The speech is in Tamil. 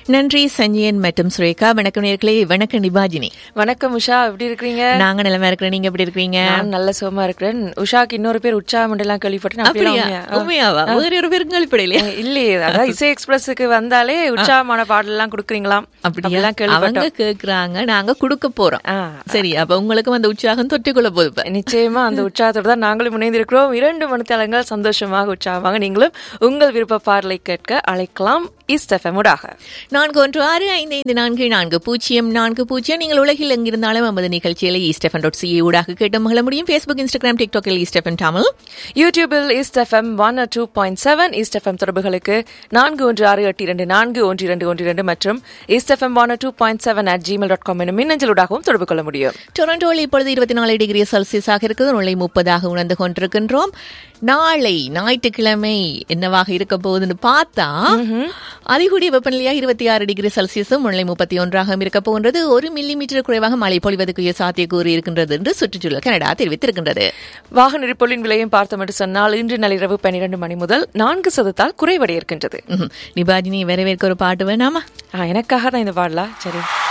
நன்றி சஞ்சயன் மற்றும் சுரேகா வணக்கம் நேர்களே வணக்கம் நிபாஜினி வணக்கம் உஷா எப்படி இருக்கிறீங்க நாங்க நிலமா இருக்கிறோம் நீங்க எப்படி இருக்கிறீங்க நான் நல்ல சுகமா இருக்கிறேன் உஷாக்கு இன்னொரு பேர் உற்சாகம் எல்லாம் கேள்விப்பட்டேன் அப்படியா அப்படியா உண்மையா? உண்மையாவா வேற ஒரு பேருக்கு அழிப்படையிலையா அஹ், இல்லையே அதாவது இசை எக்ஸ்பிரஸுக்கு வந்தாலே உற்சாகமான பாடல் எல்லாம் கொடுக்குறீங்களாம் அப்படியா அப்படிலாம் அவங்க கேள்விப்பட்டோம் கேக்குறாங்க நாங்க குடுக்க போறோம் ஆ. சரி அப்ப உங்களுக்கும் அந்த உற்சாகம் தொட்டுக்கொள்ள போகுது இப்ப. நிச்சயமா அந்த உற்சாகத்தோட தான் நாங்களும் இணைந்திருக்கிறோம் இரண்டு மணித்தளங்கள் சந்தோஷமாக உற்சாகமாக நீங்களும் உங்கள் விருப்ப பாடலை கேட்க அழைக்கலாம் ஈஸ்ட் எஃப்எம் ஊடாக நான்கு ஒன்று ஆறு ஐந்து ஐந்து நான்கு நான்கு பூஜ்ஜியம் நான்கு பூஜ்ஜியம் நீங்கள் உலகில் எங்கிருந்தாலும் நமது நிகழ்ச்சிகளை ஈஸ்டெஃபன் டாட் சிஏ ஊடாக கேட்டு மகள முடியும் ஃபேஸ்புக் இன்ஸ்டாகிராம் டிக்டாக்கில் ஈஸ்டெஃபன் தமிழ் யூடியூபில் East FM one two point seven East FM தொடர்புகளுக்கு நான்கு ஒன்று ஆறு எட்டு இரண்டு நான்கு ஒன்று இரண்டு ஒன்று இரண்டு மற்றும் East FM one two point seven at Gmail dot com எனும் மின்னஞ்சலூடாகவும் தொடர்பு கொள்ள முடியும் டொரண்டோவில் இப்பொழுது இருபத்தி நாலு டிகிரி செல்சியஸாக இருக்குது நிலை முப்பதாக உணர்ந்து கொண்டிருக்கின்றோம் நாளை ஞாயிற்றுக்கிழமை என்னவாக இருக்க போகுதுன்னு பார்த்தா அதிகூடிய வெப்பநிலையாக இருபத்தி ஆறு டிகிரி செல்சியஸும் நிலை முப்பத்தி ஒன்றாகவும் இருக்க போகின்றது ஒரு மில்லி மீட்டர் குறைவாக மழை பொழிவதற்குரிய சாத்தியக்கூறு இருக்கின்றது என்று சுற்றுச்சூழல் கனடா தெரிவித்திருக்கின்றது வாகன எரிபொருளின் விலையும் பார்த்தோம் என்று சொன்னால் இன்று நள்ளிரவு பன்னிரண்டு மணி முதல் நான்கு சதத்தால் குறைவடைய இருக்கின்றது ம்ஹும். நிபாஜினி வரவேற்க ஒரு பாட்டு வேணாமா ஆ, எனக்காக தான் இந்த பாடலா சரி